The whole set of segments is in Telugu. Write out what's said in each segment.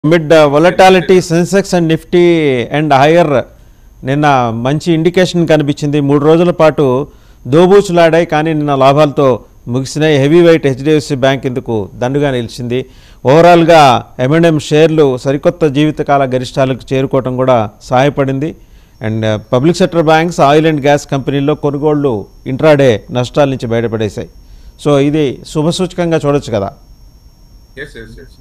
Mid volatility Sensex and Nifty and higher నిన్న మంచి ఇండికేషన్ కనిపించింది మూడు రోజుల పాటు దోబూచులాడాయి కానీ నిన్న లాభాలతో ముగిసినాయి హెవీ వెయిట్ హెచ్డిఎఫ్సి బ్యాంక్ ఇందుకు దండుగా నిలిచింది ఓవరాల్గా ఎంఎండ్ఎం షేర్లు సరికొత్త జీవితకాల గరిష్టాలకు చేరుకోవడం కూడా సహాయపడింది and public sector banks oil and gas కంపెనీల్లో కొనుగోళ్లు ఇంట్రాడే నష్టాల నుంచి బయటపడేశాయి సో ఇది శుభసూచకంగా చూడొచ్చు కదా ఎస్ ఎస్ ఎస్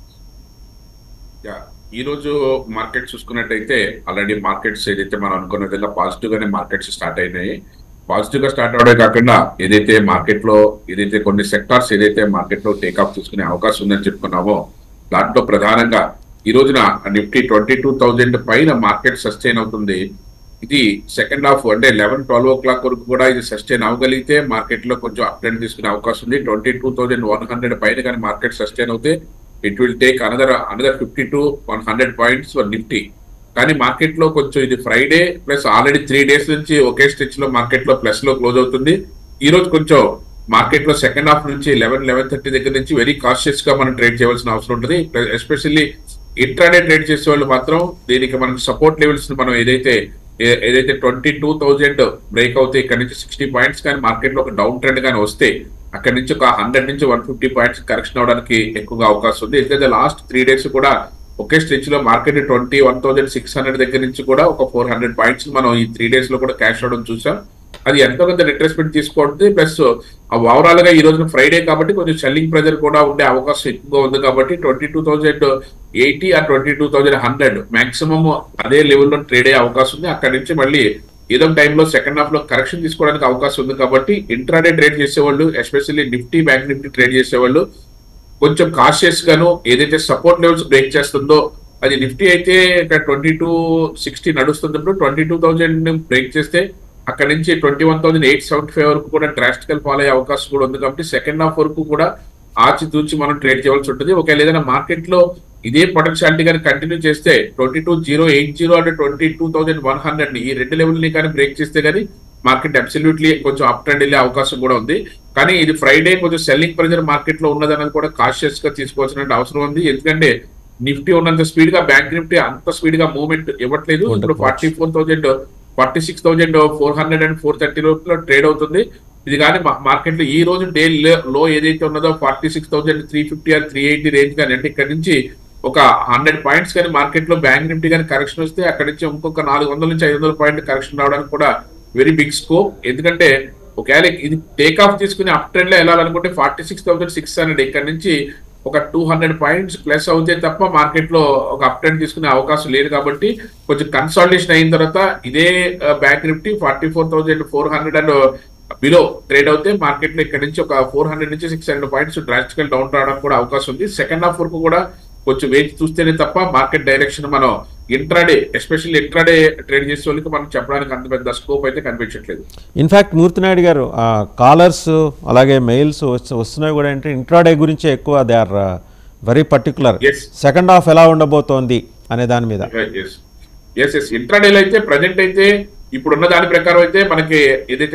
యా ఈ రోజు మార్కెట్ చూసుకున్నట్టయితే ఆల్రెడీ మార్కెట్స్ ఏదైతే మనం అనుకున్న విధంగా పాజిటివ్ గానే మార్కెట్స్ స్టార్ట్ అయినాయి పాజిటివ్ గా స్టార్ట్ అవడే కాకుండా ఏదైతే మార్కెట్ లో ఏదైతే కొన్ని సెక్టార్స్ ఏదైతే మార్కెట్ లో టేక్ ఆఫ్ తీసుకునే అవకాశం ఉందని చెప్పుకున్నామో దాంట్లో ప్రధానంగా ఈ రోజున నిఫ్టీ ట్వంటీ టూ థౌజండ్ పైన మార్కెట్ సస్టైన్ అవుతుంది ఇది సెకండ్ హాఫ్ అంటే లెవెన్ ట్వెల్వ్ ఓ క్లాక్ వరకు కూడా ఇది సస్టైన్ అవ్వగలిగితే మార్కెట్ లో కొంచెం అప్ ట్రెండ్ తీసుకునే అవకాశం ఉంది twenty two thousand one hundred పైన కానీ మార్కెట్ సస్టైన్ అవుతే it will take another another fifty to one hundred points for Nifty కానీ మార్కెట్ లో కొంచెం ఇది Friday plus already three days నుంచి ఒకే స్టెచ్ లో మార్కెట్ లో ప్లస్ లో క్లోజ్ అవుతుంది ఈ రోజు కొంచెం మార్కెట్ లో సెకండ్ హాఫ్ నుంచి లెవెన్ లెవెన్ థర్టీ దగ్గర నుంచి వెరీ కాషియస్ గా మనం ట్రేడ్ చేయవలసిన అవసరం ఉంటుంది ఎస్పెషల్లీ ఇంట్రాడే ట్రేడ్ చేసే వాళ్ళు మాత్రం దీనికి మనకి సపోర్ట్ లెవెల్స్ మనం ఏదైతే ఏ- ఏదైతే ట్వంటీ టూ థౌజండ్ బ్రేక్ అవుతే ఇక్కడ నుంచి సిక్స్టీ పాయింట్స్ కానీ మార్కెట్ లో ఒక డౌన్ ట్రెండ్ కానీ వస్తే అక్కడ నుంచి ఒక హండ్రెడ్ నుంచి వన్ ఫిఫ్టీ పాయింట్స్ కరెక్షన్ అవడానికి ఎక్కువగా అవకాశం ఉంది ఎందుకంటే లాస్ట్ త్రీ డేస్ కూడా ఒకే స్టెచ్ లో market twenty one thousand six hundred దగ్గర నుంచి కూడా ఒక ఫోర్ హండ్రెడ్ పాయింట్స్ మనం ఈ త్రీ డేస్ లో కూడా క్యాష్ అవడం చూసాం అది ఎంతో కొంత రిట్రెస్మెంట్ తీసుకోవద్దు ప్లస్ ఓవరాల్ గా ఈ రోజున ఫ్రైడే కాబట్టి కొంచెం సెల్లింగ్ ప్రెజర్ కూడా ఉండే అవకాశం ఎక్కువగా ఉంది కాబట్టి ట్వంటీ టూ థౌసండ్ ఎయిటీ ఆ twenty two thousand hundred maximum అదే లెవెల్లో ట్రేడ్ అయ్యే అవకాశం ఉంది అక్కడి నుంచి మళ్ళీ ఏదో టైంలో సెకండ్ హాఫ్ లో కరెక్షన్ తీసుకోవడానికి అవకాశం ఉంది కాబట్టి ఇంట్రాడే ట్రేడ్ చేసేవాళ్ళు especially Nifty bank Nifty trade చేసేవాళ్ళు కొంచెం కాషియస్ గాను ఏదైతే సపోర్ట్ లెవెల్స్ బ్రేక్ చేస్తుందో అది నిఫ్టీ అయితే ఇక్కడ ట్వంటీ టూ సిక్స్టీ నడుస్తున్నప్పుడు ట్వంటీ టూ థౌజండ్ బ్రేక్ చేస్తే అక్కడ నుంచి twenty one thousand eight seventy five వరకు కూడా డ్రాస్టికల్ ఫాల్ అయ్యే అవకాశం కూడా ఉంది కాబట్టి సెకండ్ హాఫ్ వరకు కూడా ఆచి తూచి మనం ట్రేడ్ చేయవలసి ఉంటుంది ఒకవేళ ఏదైనా మార్కెట్ లో ఇదే పొటెన్షియాలిటీ కానీ కంటిన్యూ చేస్తే twenty two zero eight zero అంటే twenty two thousand one hundred ఈ రెండు లెవెల్ ని కానీ బ్రేక్ చేస్తే కానీ మార్కెట్ అబ్సల్యూట్లీ కొంచెం అప్ ట్రెండ్ వెళ్ళే అవకాశం కూడా ఉంది కానీ ఇది ఫ్రైడే కొంచెం సెల్లింగ్ ప్రెజర్ మార్కెట్ లో ఉన్నదన్నది కూడా కాషియస్ గా తీసుకోవాల్సిన అవసరం ఉంది ఎందుకంటే నిఫ్టీ ఉన్నంత స్పీడ్ గా బ్యాంక్ నిఫ్టీ అంత స్పీడ్ గా మూవ్మెంట్ ఇవ్వట్లేదు ఇప్పుడు ఉండకపోవచ్చు. Forty four thousand forty six thousand four hundred and four thirty లోపల ట్రేడ్ అవుతుంది ఇది కానీ మార్కెట్ లో ఈ రోజు డే లో ఏదైతే ఉన్నదో forty six thousand three fifty or three eighty range కానీ అంటే ఇక్కడ నుంచి ఒక హండ్రెడ్ పాయింట్స్ కానీ మార్కెట్ లో బ్యాంక్ నిఫ్టీ కానీ కరెక్షన్ వస్తే అక్కడ నుంచి ఇంకొక నాలుగు వందల నుంచి ఐదు వందల పాయింట్ కరెక్షన్ రావడానికి కూడా వెరీ బిగ్ స్కోప్ ఎందుకంటే ఒకవేళ ఇది టేక్ ఆఫ్ తీసుకుని అప్ ట్రెండ్ లో వెళ్ళాలనుకుంటే forty six thousand six hundred ఇక్కడ నుంచి ఒక టూ హండ్రెడ్ పాయింట్స్ ప్లస్ అవుతే తప్ప మార్కెట్ లో ఒక అప్ ట్రెండ్ తీసుకునే అవకాశం లేదు కాబట్టి కొంచెం కన్సాలిడేషన్ అయిన తర్వాత ఇదే bank Nifty forty four thousand four hundred and below trade అవుతే మార్కెట్ లో ఇక్కడ నుంచి ఒక ఫోర్ హండ్రెడ్ నుంచి six hundred points drastical down రావడానికి కూడా అవకాశం ఉంది సెకండ్ హాఫ్ వరకు కూడా కొంచెం వేచి చూస్తేనే తప్ప మార్కెట్ డైరెక్షన్ మనం ఇంట్రాడే ఎస్పెషల్లీ ఇంట్రాడే ట్రేడ్ చేసే వాళ్ళకి మనం చెప్పడానికి అంత పెద్ద స్కోప్ అయితే కనిపించట్లేదు ఇన్ఫ్యాక్ట్ మూర్తినాయుడు గారు కాలర్స్ అలాగే మెయిల్స్ వస్తున్నాయి కూడా అంటే ఇంట్రాడే గురించే ఎక్కువ they are very particular Yes. Second half ఎలా ఉండబోతోంది అనే దాని మీద ఎస్ ఎస్ ఎస్ ఇంట్రాడేలో అయితే ప్రజెంట్ అయితే ఇప్పుడున్న దాని ప్రకారం అయితే మనకి ఏదైతే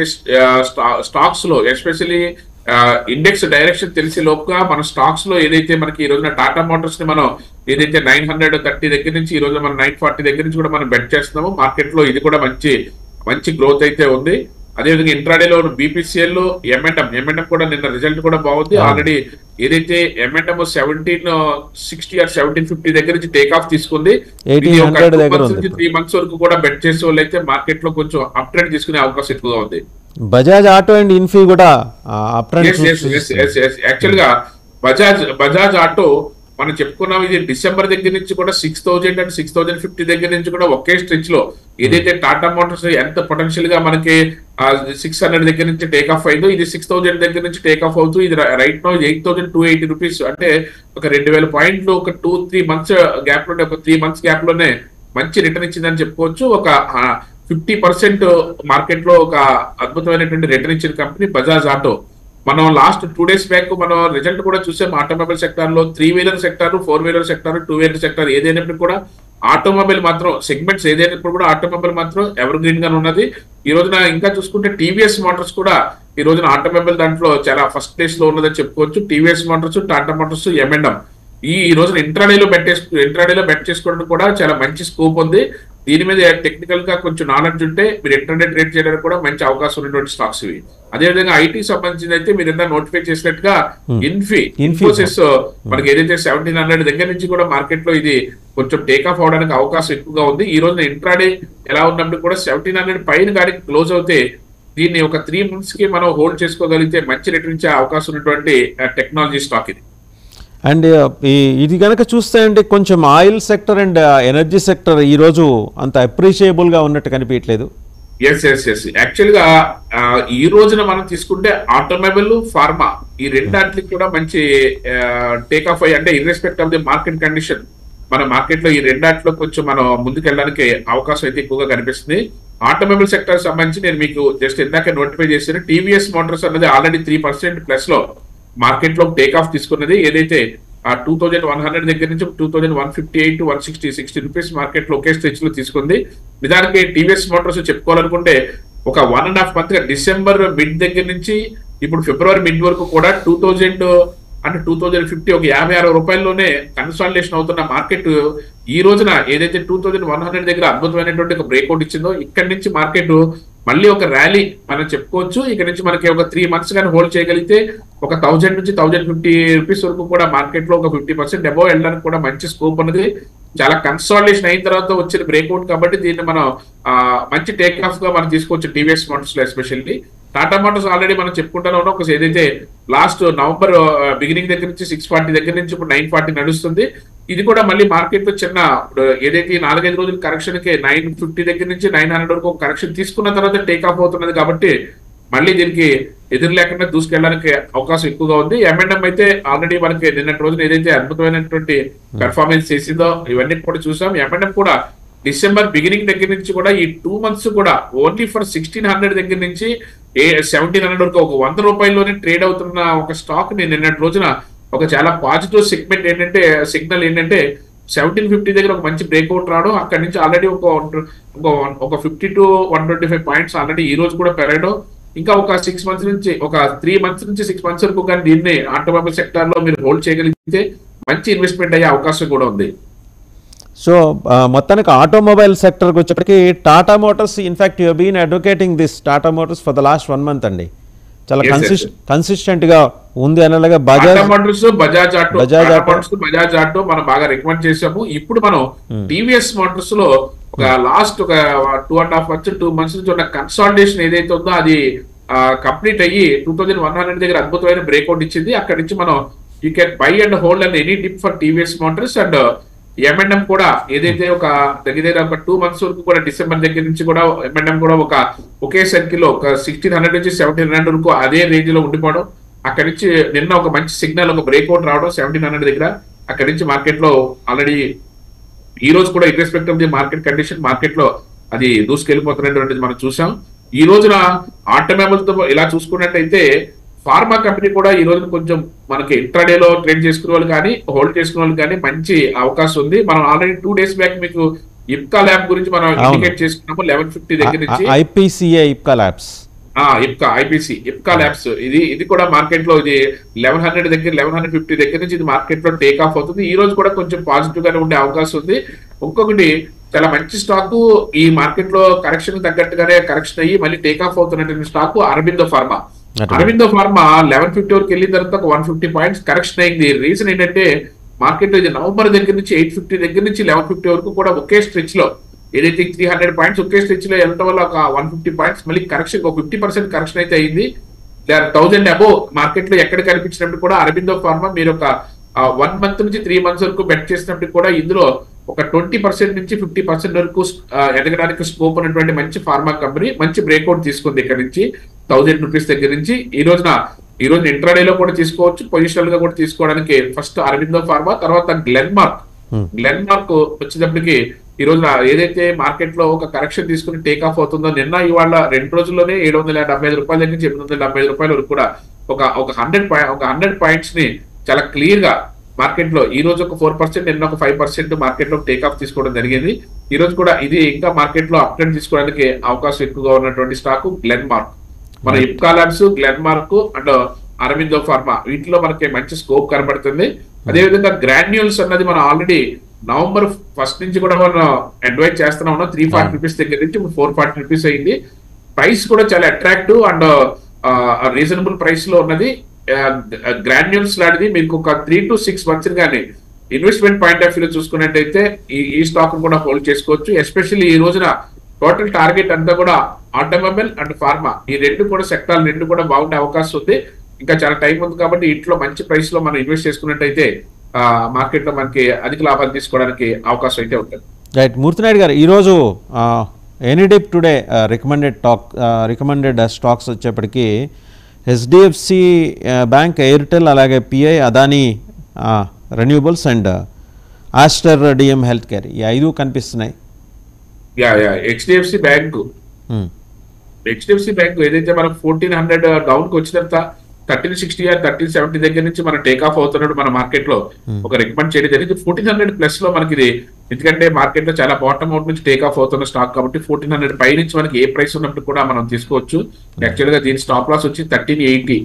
స్టాక్స్ లో ఎస్పెషల్లీ ఇండెక్స్ డైరెక్షన్ తెలిసే లోపుగా మన స్టాక్స్ లో ఏదైతే మనకి ఈ రోజున టాటా మోటార్స్ ని మనం ఏదైతే నైన్ హండ్రెడ్ థర్టీ దగ్గర నుంచి ఈ రోజు మనం నైన్ ఫార్టీ దగ్గర నుంచి కూడా మనం బెట్ చేస్తున్నాము మార్కెట్ లో ఇది కూడా మంచి మంచి గ్రోత్ అయితే ఉంది అదేవిధంగా ఇంట్రాడేలో బీపీసీఎల్ లో ఎంఎండ్ఎం ఎంఎండ్ఎం కూడా నిన్న రిజల్ట్ కూడా బాగుంది ఆల్రెడీ ఏదైతే M and M seventeen sixty or seventeen fifty దగ్గర నుంచి టేక్ ఆఫ్ తీసుకుంది 1800 దగ్గర ఉంది ఇప్పుడు. త్రీ మంత్స్ వరకు కూడా బెట్ చేసే వాళ్ళు అయితే మార్కెట్ లో కొంచెం అప్ ట్రెండ్ తీసుకునే అవకాశం ఎక్కువగా ఉంది బజాజ్ ఆటో అండ్ ఇన్ఫీ కూడా అప్ యాక్చువల్ గా బజాజ్ బజాజ్ ఆటో మనం చెప్పుకున్నాం ఇది డిసెంబర్ దగ్గర నుంచి కూడా six thousand and six thousand fifty దగ్గర నుంచి కూడా ఒకే స్ట్రెచ్ లో ఏదైతే టాటా మోటార్స్ ఎంత పొటెన్షియల్ గా మనకి సిక్స్ హండ్రెడ్ దగ్గర నుంచి టేక్ ఆఫ్ అయిందో ఇది సిక్స్ థౌజండ్ దగ్గర నుంచి టేక్ ఆఫ్ అవుతూ ఇది right no eight thousand two eighty rupees అంటే ఒక రెండు వేల పాయింట్లు ఒక టూ త్రీ మంత్స్ గ్యాప్ లోనే ఒక త్రీ మంత్స్ గ్యాప్ లోనే మంచి రిటర్న్ ఇచ్చిందని చెప్పుకోవచ్చు ఒక ఫిఫ్టీ పర్సెంట్ మార్కెట్ లో ఒక అద్భుతమైనటువంటి రిటర్న్ ఇచ్చిన కంపెనీ బజాజ్ ఆటో మనం లాస్ట్ టూ డేస్ బ్యాక్ మనం రిజల్ట్ కూడా చూసాం ఆటోమొబైల్ సెక్టార్ లో three wheeler sector four wheeler sector two wheeler sector ఏదైనప్పుడు కూడా ఆటోమొబైల్ మాత్రం సెగ్మెంట్స్ ఏదైనప్పుడు కూడా ఆటోమొబైల్ మాత్రం ఎవర్ గ్రీన్ గానే ఉన్నది ఈ రోజున ఇంకా చూసుకుంటే టీవీఎస్ మోటార్స్ కూడా ఈ రోజున ఆటోమొబైల్ దాంట్లో చాలా ఫస్ట్ ప్లేస్ లో ఉన్నదని చెప్పుకోవచ్చు TVS Motors Tata Motors M and M ఈ ఈ రోజున ఇంట్రాడేలో బెట్ ఇంట్రాడేలో బెట్ చేసుకోవడానికి కూడా చాలా మంచి స్కోప్ ఉంది దీని మీద టెక్నికల్ గా కొంచెం నాలెడ్జ్ ఉంటే మీరు ఇంటర్నెట్ ట్రేడ్ చేయడానికి కూడా మంచి అవకాశం ఉన్నటువంటి స్టాక్స్ ఇవి అదేవిధంగా ఐటీ సంబంధించి అయితే మీరు ఎంత నోటిఫై చేసినట్టుగా ఇన్ఫీ Infy. ఇన్ఫోసిస్ మనకి ఏదైతే సెవెంటీన్ హండ్రెడ్ దగ్గర నుంచి కూడా మార్కెట్ లో ఇది కొంచెం టేక్ ఆఫ్ అవడానికి అవకాశం ఎక్కువగా ఉంది ఈ రోజున ఇంట్రాడే ఎలా ఉన్నప్పుడు కూడా సెవెంటీన్ హండ్రెడ్ పైన గాడి క్లోజ్ అవుతే దీన్ని ఒక త్రీ మంత్స్ కి మనం హోల్డ్ చేసుకోగలిగితే మంచి రిటర్న్ ఇచ్చే అవకాశం ఉన్నటువంటి టెక్నాలజీ స్టాక్ ఇది అండ్ ఇది కనుక చూస్తే అంటే కొంచెం oil sector and energy sector ఈరోజు అంత అప్రిషియబుల్గా ఉన్నట్టు కనిపించట్లేదు ఎస్ ఎస్ ఎస్ యాక్చువల్ గా ఆ, ఈ రోజున మనం తీసుకుంటే ఆటోమొబైల్ ఫార్మా ఈ రెండాటికి కూడా మంచి టేక్ ఆఫ్ అయ్యి అంటే irrespect of the market condition మన మార్కెట్ లో ఈ రెండాటిలో కొంచెం మనం ముందుకెళ్ళడానికి అవకాశం అయితే ఎక్కువగా కనిపిస్తుంది ఆటోమొబైల్ సెక్టర్ సంబంధించి నేను మీకు జస్ట్ ఇందాక నోటిఫై చేశాను టీవీఎస్ మోటార్స్ అన్నది ఆల్రెడీ త్రీ పర్సెంట్ ప్లస్ లో మార్కెట్ లో టేక్ ఆఫ్ తీసుకున్నది ఏదైతే ఆ టూ థౌజండ్ వన్ హండ్రెడ్ దగ్గర నుంచి two thousand one fifty eight one sixty sixty rupees market లో ఒకే స్ట్రెచ్ లో తీసుకుంది నిదానికి టీవీఎస్ మోటార్స్ చెప్పుకోవాలనుకుంటే ఒక వన్ అండ్ హాఫ్ మంత్ గా డిసెంబర్ మిడ్ దగ్గర నుంచి ఇప్పుడు ఫిబ్రవరి మిడ్ వరకు కూడా టూ థౌజండ్ అంటే టూ థౌజండ్ ఫిఫ్టీ ఒక యాభై ఆరు రూపాయల్లోనే కన్సాలిడేషన్ అవుతున్న మార్కెట్ ఈ రోజున ఏదైతే టూ థౌజండ్ వన్ హండ్రెడ్ దగ్గర అద్భుతమైనటువంటి ఒక బ్రేక్అవుట్ ఇచ్చిందో ఇక్కడి నుంచి మార్కెట్ మళ్ళీ ఒక ర్యాలీ మనం చెప్పుకోవచ్చు ఇక్కడ నుంచి మనకి ఒక త్రీ మంత్స్ కానీ హోల్డ్ చేయగలిగితే ఒక థౌజండ్ నుంచి థౌజండ్ ఫిఫ్టీ రూపీస్ వరకు కూడా మార్కెట్ లో ఒక ఫిఫ్టీ పర్సెంట్ అబౌవ్ వెళ్ళడానికి కూడా మంచి స్కోప్ ఉన్నది చాలా కన్సాలిడేషన్ అయిన తర్వాత వచ్చిన బ్రేక్అవుట్ కాబట్టి దీన్ని మనం ఆ, మంచి టేక్ ఆఫ్ గా మనం తీసుకోవచ్చు టీవీఎస్ మోటార్స్ లో ఎస్పెషల్లీ టాటా మోటార్స్ ఆల్రెడీ మనం చెప్పుకుంటానే ఉన్నాం ఒక ఏదైతే లాస్ట్ నవంబర్ బిగినింగ్ దగ్గర నుంచి సిక్స్ ఫార్టీ దగ్గర నుంచి ఇప్పుడు నైన్ ఫార్టీ నడుస్తుంది ఇది కూడా మళ్ళీ మార్కెట్ లో చిన్న ఇప్పుడు ఏదైతే ఈ నాలుగైదు రోజుల కరెక్షన్ కి నైన్ ఫిఫ్టీ దగ్గర నుంచి నైన్ హండ్రెడ్ వరకు ఒక కరెక్షన్ తీసుకున్న తర్వాత టేక్ ఆఫ్ అవుతున్నది కాబట్టి మళ్ళీ దీనికి ఎదురు లేకుండా దూసుకెళ్ళడానికి అవకాశం ఎక్కువగా ఉంది ఎంఎన్ఎం అయితే ఆల్రెడీ మనకి నిన్నటి రోజున ఏదైతే అద్భుతమైనటువంటి పెర్ఫార్మెన్స్ చేసిందో ఇవన్నీ కూడా చూసాం ఎంఎన్ఎం కూడా డిసెంబర్ బిగినింగ్ దగ్గర నుంచి కూడా ఈ టూ మంత్స్ కూడా ఓన్లీ ఫర్ సిక్స్టీన్ హండ్రెడ్ దగ్గర నుంచి ఏ సెవెంటీన్ హండ్రెడ్ వరకు ఒక వంద రూపాయల్లోనే ట్రేడ్ అవుతున్న ఒక స్టాక్ ని నిన్నటి రోజున ఒక చాలా పాజిటివ్ సెగ్మెంట్ ఏంటంటే సిగ్నల్ ఏంటంటే సెవెంటీన్ ఫిఫ్టీ దగ్గర ఒక మంచి బ్రేక్అవుట్ రావడం అక్కడి నుంచి ఆల్రెడీ ఒక ఒక ఒక fifty to one twenty five points already ఈ రోజు కూడా పెరగడం ఇంకా ఒక సిక్స్ మంత్స్ నుంచి ఒక త్రీ మంత్స్ నుంచి సిక్స్ మంత్స్ వరకు కానీ దీన్ని ఆటోమొబైల్ సెక్టర్ లో మీరు హోల్డ్ చేయగలిగితే మంచి ఇన్వెస్ట్మెంట్ అయ్యే అవకాశం కూడా ఉంది సో ఆ, మొత్తానికి ఆటోమొబైల్ సెక్టర్కి వచ్చేప్పటికి Tata Motors in fact you been advocating this Tata Motors for the last one month అండి చాలా Yes, yes, కన్సిస్ట్ yes. కన్సిస్టెంట్గా ఉంది అనగా Bajaj Tata Motors Bajaj Auto Bajaj Tata Auto. Motors Bajaj Auto మనం బాగా రికమెండ్ చేసాము ఇప్పుడు మనం టీవీఎస్ మోటార్స్ లో ఒక లాస్ట్ ఒక two and half months two months నుంచి ఉన్న కన్సాలిడేషన్ ఏదైతే ఉందో అది కంప్లీట్ అయ్యి టూ థౌజండ్ వన్ హండ్రెడ్ దగ్గర అద్భుతమైన బ్రేక్అవుట్ ఇచ్చింది అక్కడి నుంచి మనం you can buy and hold and any dip for TVS Motors and ఎంఎన్ఎం కూడా ఏదైతే ఒక దగ్గర దగ్గర ఒక టూ మంత్స్ వరకు కూడా డిసెంబర్ దగ్గర నుంచి కూడా ఎంఎన్ఎం కూడా ఒక ఒకే సర్కిల్ లో ఒక సిక్స్టీన్ హండ్రెడ్ నుంచి సెవెంటీన్ హండ్రెడ్ వరకు అదే రేంజ్ లో ఉండిపోవడం అక్కడి నుంచి నిన్న ఒక మంచి సిగ్నల్ ఒక బ్రేక్అవుట్ రావడం సెవెంటీన్ హండ్రెడ్ దగ్గర అక్కడి నుంచి మార్కెట్ లో ఆల్రెడీ ఈ రోజు కూడా irrespect of the market condition market లో అది దూసుకెళ్ళిపోతున్నటువంటిది మనం చూసాం ఈ రోజున ఆటోమొబైల్ తో ఇలా చూసుకున్నట్టయితే ఫార్మా కంపెనీ కూడా ఈ రోజు కొంచెం మనకి ఇంట్రాడే లో ట్రేడ్ చేసుకునే వాళ్ళు కానీ హోల్డ్ చేసుకునే వాళ్ళు కానీ మంచి అవకాశం ఉంది మనం ఆల్రెడీ టూ డేస్ బ్యాక్ మీకు ఇప్కా ల్యాబ్ గురించి మనం అవును. ఇండికేట్ చేసుకున్నాము లెవెన్ ఫిఫ్టీ దగ్గర నుంచి ఐపీసీఏ ఇప్కా ల్యాబ్స్ ఆ ఇప్కా ఐపీసీ ఇప్కా ల్యాబ్స్ ఇది ఇది కూడా మార్కెట్ లో ఇది లెవెన్ హండ్రెడ్ దగ్గర లెవెన్ హండ్రెడ్ ఫిఫ్టీ దగ్గర నుంచి ఇది మార్కెట్ లో టేక్ ఆఫ్ అవుతుంది ఈ రోజు కూడా కొంచెం పాజిటివ్ గానే ఉండే అవకాశం ఉంది ఇంకొకటి చాలా మంచి స్టాక్ ఈ మార్కెట్ లో కరెక్షన్ తగ్గట్టుగానే కరెక్షన్ అయ్యి మళ్ళీ టేక్ ఆఫ్ అవుతున్నటువంటి స్టాక్ అరబిందో ఫార్మా అటు. అరవిందో ఫార్మా లెవెన్ ఫిఫ్టీ వరకు వెళ్ళిన తర్వాత ఒక వన్ ఫిఫ్టీ పాయింట్స్ కరెక్షన్ అయింది రీజన్ ఏంటంటే మార్కెట్ లో ఇది నవంబర్ దగ్గర నుంచి ఎయిట్ ఫిఫ్టీ దగ్గర నుంచి లెవెన్ ఫిఫ్టీ వరకు కూడా ఒకే స్ట్రెచ్ లో ఏదైతే త్రీ హండ్రెడ్ పాయింట్స్ ఒకే స్ట్రెచ్ లో వెళ్ళడం వల్ల ఒక వన్ ఫిఫ్టీ పాయింట్స్ మళ్ళీ కరెక్షన్ ఒక ఫిఫ్టీ పర్సెంట్ కరెక్షన్ అయితే అయింది థౌజండ్ అబోవ్ మార్కెట్ లో ఎక్కడ కనిపించినప్పుడు కూడా అరవిందో ఫార్మా మీరు ఒక వన్ మంత్ నుంచి త్రీ మంత్స్ వరకు బెట్ చేసినప్పుడు కూడా ఇందులో ఒక ట్వంటీ పర్సెంట్ నుంచి ఫిఫ్టీ పర్సెంట్ వరకు ఆ, ఎదగడానికి స్కోప్ ఉన్నటువంటి మంచి ఫార్మా కంపెనీ మంచి బ్రేక్అవుట్ తీసుకుంది ఇక్కడ నుంచి థౌజండ్ రూపీస్ దగ్గర నుంచి ఈ రోజున ఈ రోజు ఇంట్రాడే లో కూడా తీసుకోవచ్చు పొజిషనల్ గా కూడా తీసుకోవడానికి ఫస్ట్ అరవిందో ఫార్మా తర్వాత గ్లెన్మార్క్ Hmm. గ్లెన్మార్క్ వచ్చేటప్పటికి ఈ రోజు ఏదైతే మార్కెట్ లో ఒక కరెక్షన్ తీసుకుని టేక్ ఆఫ్ అవుతుందో నిన్న ఇవాళ రెండు రోజుల్లోనే ఏడు వందల డెబ్బై ఐదు రూపాయల దగ్గర నుంచి ఎనిమిది వందల డెబ్బై ఐదు రూపాయల వరకు కూడా ఒక ఒక హండ్రెడ్ ఒక హండ్రెడ్ పాయింట్స్ ని చాలా క్లియర్ గా మార్కెట్ లో ఈ రోజు ఒక ఫోర్ పర్సెంట్ నిన్న ఒక ఫైవ్ పర్సెంట్ మార్కెట్ లో టేక్ ఆఫ్ తీసుకోవడం జరిగింది ఈ రోజు కూడా ఇది ఇంకా మార్కెట్ లో అప్ ట్రెండ్ తీసుకోవడానికి అవకాశం ఎక్కువగా ఉన్నటువంటి స్టాక్ గ్లెన్ మార్క్ మన Ipca labs Glenmark and Aurobindo Pharma వీటిలో మనకి మంచి స్కోప్ కనబడుతుంది అదేవిధంగా గ్రాన్యూల్స్ అన్నది మనం ఆల్రెడీ నవంబర్ ఫస్ట్ నుంచి కూడా మనం అడ్వైజ్ చేస్తున్నా ఉన్నాం త్రీ ఫార్టీ రూపీస్ దగ్గర నుంచి ఫోర్ ఫార్టీ రూపీస్ అయింది ప్రైస్ కూడా చాలా అట్రాక్టివ్ అండ్ రీజనబుల్ ప్రైస్ లో ఉన్నది గ్రాన్యూల్స్ లాంటిది మీకు ఒక త్రీ టు సిక్స్ మంత్స్ కానీ ఇన్వెస్ట్మెంట్ పాయింట్ ఆఫ్ వ్యూ చూసుకున్నట్టయితే ఈ ఈ స్టాక్ కూడా హోల్డ్ చేసుకోవచ్చు ఎస్పెషల్లీ ఈ రోజున టోటల్ టార్గెట్ అంతా కూడా ఆటోమొబైల్ అండ్ ఫార్మా ఈ రెండు కూడా సెక్టార్ రెండు కూడా బాగుండే అవకాశం ఉంది ఇంకా చాలా టైం ఉంది కాబట్టి ఇంట్లో మంచి ప్రైస్ లో మనం ఇన్వెస్ట్ చేసుకున్నట్టయితే మార్కెట్ లో మనకి అధిక లాభాలు తీసుకోవడానికి అవకాశం అయితే ఉంటుంది రైట్ మూర్తినాయుడు గారు ఈరోజు any dip today recommended talk recommended stocks వచ్చేప్పటికి హెచ్డిఎఫ్సి బ్యాంక్ ఎయిర్టెల్ అలాగే PI Adani renewables and Aster DM health care ఈ ఐదు కనిపిస్తున్నాయి yeah yeah HDFC bank Hmm. HDFC bank ఏదైతే మనం ఫోర్టీన్ హండ్రెడ్ డౌన్ కి వచ్చినంత thirteen sixty or thirteen seventy దగ్గర నుంచి మనం టేక్ ఆఫ్ అవుతున్నాడు మన మార్కెట్ లో ఒక రికమెండ్ చేయడం జరిగింది ఫోర్టీన్ హండ్రెడ్ ప్లస్ లో మనకి ఇది ఎందుకంటే మార్కెట్ లో చాలా బాటమ్ అవుట్ నుంచి టేక్ ఆఫ్ అవుతున్న స్టాక్ కాబట్టి ఫోర్టీన్ హండ్రెడ్ పై నుంచి మనకి ఏ ప్రైస్ ఉన్నప్పుడు కూడా మనం తీసుకోవచ్చు యాక్చువల్ గా దీని స్టాప్ లాస్ వచ్చి థర్టీన్ ఎయిటీ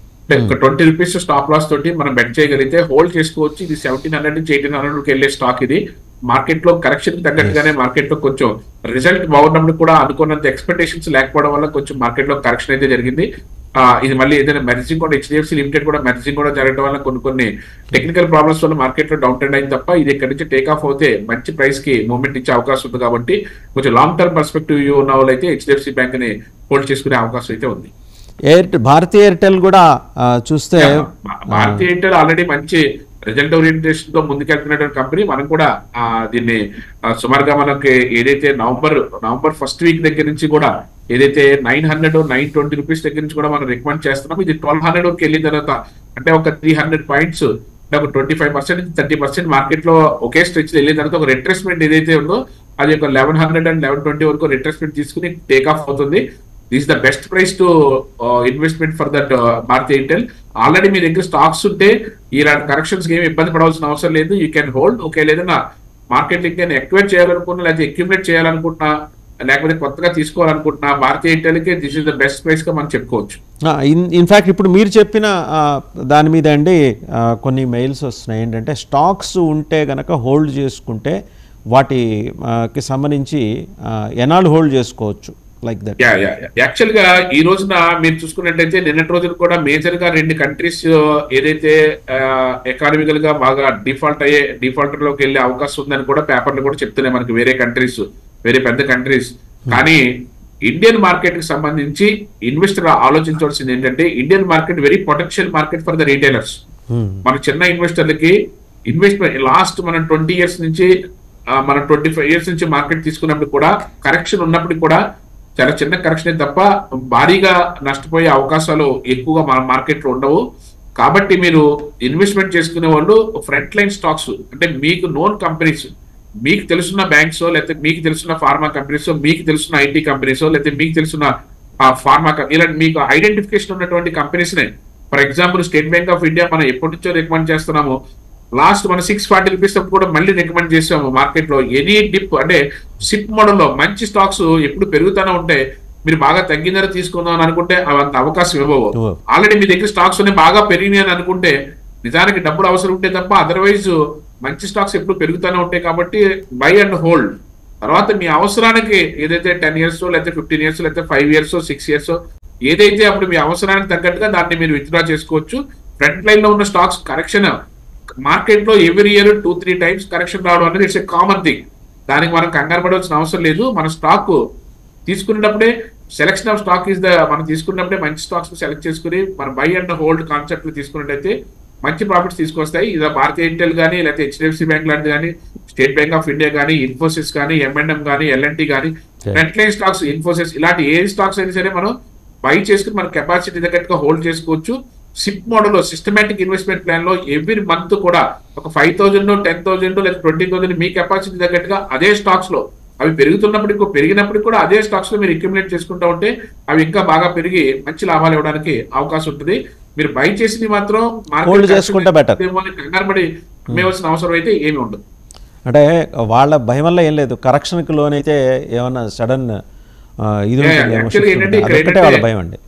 ఒక ట్వంటీ రూపీస్ స్టాప్ లాస్ తోటి మనం బెట్ చేయగలిగితే హోల్డ్ చేసుకోవచ్చు ఇది సెవెంటీన్ హండ్రెడ్ నుంచి ఎయిటీన్ హండ్రెడ్ కి వెళ్ళే స్టాక్ ఇది మార్కెట్ లో కరెక్షన్ తగ్గట్టుగానే మార్కెట్ లో కొంచెం రిజల్ట్ బాగున్నప్పుడు కూడా అనుకున్నంత ఎక్స్పెక్టేషన్స్ లేకపోవడం వల్ల కొంచెం మార్కెట్ లో కరెక్షన్ అయితే జరిగింది ఆ, ఇది మళ్ళీ ఏదైనా మెర్జింగ్ కూడా హెచ్డిఎఫ్సి లిమిటెడ్ కూడా మెర్జింగ్ కూడా జరగడం వల్ల కొన్ని కొన్ని టెక్నికల్ ప్రాబ్లమ్స్ వల్ల మార్కెట్ లో డౌన్ ట్రెండ్ అయింది తప్ప ఇది ఇక్కడ నుంచి టేక్ ఆఫ్ అవుతే మంచి ప్రైస్ కి మూవ్మెంట్ ఇచ్చే అవకాశం ఉంది కాబట్టి కొంచెం లాంగ్ టర్మ్ పర్స్పెక్టివ్ ఉన్న వాళ్ళైతే హెచ్డిఎఫ్సి బ్యాంక్ ని హోల్డ్ చేసుకునే అవకాశం అయితే ఉంది ఎయిర్టెల్ భారతీయ ఎయిర్టెల్ కూడా ఆ, చూస్తే భా- భారతీయ ఎయిర్టెల్ ఆల్రెడీ మంచి రిజల్ట్ ఓరియంటేషన్ తో ముందుకెళ్తున్నటువంటి కంపెనీ మనం కూడా ఆ, దీన్ని ఆ, సుమారుగా మనకి ఏదైతే నవంబర్ నవంబర్ ఫస్ట్ వీక్ దగ్గర నుంచి కూడా ఏదైతే nine hundred nine twenty rupees దగ్గర నుంచి కూడా మనం రికమెండ్ చేస్తున్నాం ఇది ట్వెల్వ్ హండ్రెడ్ వరకు వెళ్ళిన తర్వాత అంటే ఒక త్రీ హండ్రెడ్ పాయింట్స్ అంటే ఒక ట్వంటీ ఫైవ్ పర్సెంట్ నుంచి థర్టీ పర్సెంట్ మార్కెట్ లో ఒకే స్ట్రెచ్ వెళ్ళిన తర్వాత ఒక రిట్రెస్మెంట్ ఏదైతే ఉందో అది ఒక eleven hundred and eleven twenty వరకు రిట్రెస్మెంట్ తీసుకుని టేక్ ఆఫ్ అవుతుంది this the best price to investment for that Bharatiya Airtel already మీ దగ్గర స్టాక్స్ ఉంటే ఇలాంటి కరెక్షన్స్ ఏమి ఇబ్బంది పడాల్సిన అవసరం లేదు యూ కెన్ హోల్డ్ ఓకే లేదన్నా మార్కెట్ లింక్ నేను ఎక్వైర్ చేయాలనుకున్నా లేకపోతే అక్యుములేట్ చేయాలనుకుంటున్నా లేకపోతే కొత్తగా తీసుకోవాలనుకుంటున్నా భారతీయ ఎయిర్టెల్కి this is the best price గా మనం చెప్పుకోవచ్చు ఇన్ ఇన్ఫ్యాక్ట్ ఇప్పుడు మీరు చెప్పిన ఆ, దాని మీద అండి ఆ, కొన్ని మెయిల్స్ వస్తున్నాయి ఏంటంటే స్టాక్స్ ఉంటే గనక హోల్డ్ చేసుకుంటే వాటి ఆ, కి సంబంధించి ఆ, ఎనాళ్ళు హోల్డ్ చేసుకోవచ్చు like that yeah yeah actual గా ఈ రోజున మీరు చూసుకున్నట్టయితే నిన్నటి రోజున కూడా మేజర్ గా రెండు కంట్రీస్ ఏదైతే ఎకానమికల్ గా బాగా డిఫాల్ట్ అయ్యే డిఫాల్టర్ లోకి వెళ్ళే అవకాశం ఉందని కూడా పేపర్లు కూడా చెప్తున్నాయి మనకి వేరే కంట్రీస్ వేరే పెద్ద కంట్రీస్ కానీ ఇండియన్ మార్కెట్ కి సంబంధించి ఇన్వెస్టర్ ఆలోచించవలసింది ఏంటంటే Indian market very potential market for the retailers మన చిన్న ఇన్వెస్టర్లకి ఇన్వెస్ట్మెంట్ లాస్ట్ మనం ట్వంటీ ఇయర్స్ నుంచి ఆ, మనం ట్వంటీ ఫైవ్ ఇయర్స్ నుంచి మార్కెట్ తీసుకున్నప్పుడు కూడా కరెక్షన్ ఉన్నప్పుడు కూడా చాలా చిన్న కరెక్షన్ తప్ప భారీగా నష్టపోయే అవకాశాలు ఎక్కువగా మన మార్కెట్ లో ఉండవు కాబట్టి మీరు ఇన్వెస్ట్మెంట్ చేసుకునే వాళ్ళు ఫ్రంట్ లైన్ స్టాక్స్ అంటే మీకు నోన్ కంపెనీస్ మీకు తెలుసున్న బ్యాంక్స్ లేకపోతే మీకు తెలుసున్న ఫార్మా కంపెనీస్ మీకు తెలుసున్న ఐటీ కంపెనీస్ లేకపోతే మీకు తెలుసున్న ఫార్మా ఇలాంటి మీకు ఐడెంటిఫికేషన్ ఉన్నటువంటి కంపెనీస్ నే for example State Bank of India మనం ఎప్పటి నుంచో రికమెండ్ చేస్తున్నాము లాస్ట్ మనం సిక్స్ ఫార్టీ రూపీస్ కూడా మళ్ళీ రికమెండ్ చేసాము మార్కెట్ లో ఎనీ డిప్ అంటే సిప్ మోడల్లో మంచి స్టాక్స్ ఎప్పుడు పెరుగుతూనే ఉంటే మీరు బాగా తగ్గిన ధర తీసుకుందాం అని అనుకుంటే అవి అంత అవకాశం ఇవ్వవు ఇవ్వవు. ఆల్రెడీ మీ దగ్గర స్టాక్స్ ఉన్నాయి బాగా పెరిగినాయి అని అనుకుంటే నిజానికి డబ్బులు అవసరం ఉంటే తప్ప అదర్వైజ్ మంచి స్టాక్స్ ఎప్పుడు పెరుగుతూనే ఉంటాయి కాబట్టి బై అండ్ హోల్డ్ తర్వాత మీ అవసరానికి ఏదైతే టెన్ ఇయర్స్ లేకపోతే ఫిఫ్టీన్ ఇయర్స్ లేకపోతే ఫైవ్ ఇయర్స్ సిక్స్ ఇయర్స్ ఏదైతే అప్పుడు మీ అవసరానికి తగ్గట్టుగా దాన్ని మీరు విత్డ్రా చేసుకోవచ్చు ఫ్రంట్ లైన్ లో ఉన్న స్టాక్స్ కరెక్షన్ మార్కెట్ లో every year two three times correction రావడం అనేది ఇట్స్ ఎ కామన్ థింగ్ దానికి మనం కంగారు పడవలసిన అవసరం లేదు మన స్టాక్ తీసుకునేటప్పుడే selection of stock is the మనం తీసుకున్నప్పుడే మంచి స్టాక్స్ సెలెక్ట్ చేసుకుని మన బై అండ్ హోల్డ్ కాన్సెప్ట్ తీసుకున్నట్టయితే మంచి ప్రాఫిట్స్ తీసుకొస్తాయి ఇది భారతీయ ఎయిర్టెల్ కానీ లేకపోతే హెచ్డిఎఫ్సి బ్యాంక్ లాంటిది కానీ స్టేట్ బ్యాంక్ ఆఫ్ ఇండియా కానీ ఇన్ఫోసిస్ కానీ ఎంఎన్ఎం కానీ ఎల్ఎన్టీ కానీ ఫ్రంట్ లైన్ స్టాక్స్ ఇన్ఫోసిస్ ఇలాంటి ఏ స్టాక్స్ అయినా సరే మనం బై చేసుకుని మన కెపాసిటీ తగ్గట్టుగా హోల్డ్ చేసుకోవచ్చు SIP model systematic investment plan లో ఎవ్రీ మంత్ కూడా ఒక ఫైవ్ థౌసండ్ టెన్ థౌసండ్ లేదా ట్వంటీ థౌసండ్ మీ కెపాసిటీ తగ్గట్టుగా అదే స్టాక్స్ లో అవి పెరుగుతున్నప్పటికీ కూడా పెరిగినప్పటికీ కూడా అదే స్టాక్స్ లో మీరు అక్యుములేట్ చేసుకుంటా ఉంటే అవి ఇంకా బాగా పెరిగి మంచి లాభాలు ఇవ్వడానికి అవకాశం ఉంటుంది మీరు బై చేసింది మాత్రం market Hold correction చేసుకుంటే better. ఏమో అని కంగారు పడి అమ్మేవలసిన అవసరం అయితే ఏమి ఉండదు అంటే వాళ్ళ భయం వల్ల ఏం లేదు కరెక్షన్కి లోన్ అయితే ఏమన్నా సడన్ ఇది Yeah, ఉంటుందేమో, actually shift ఏంటంటే ఉంటుంది. ఇక్కడ అదొక్కటే వాళ్ళ ఏంటంటే- భయం అండి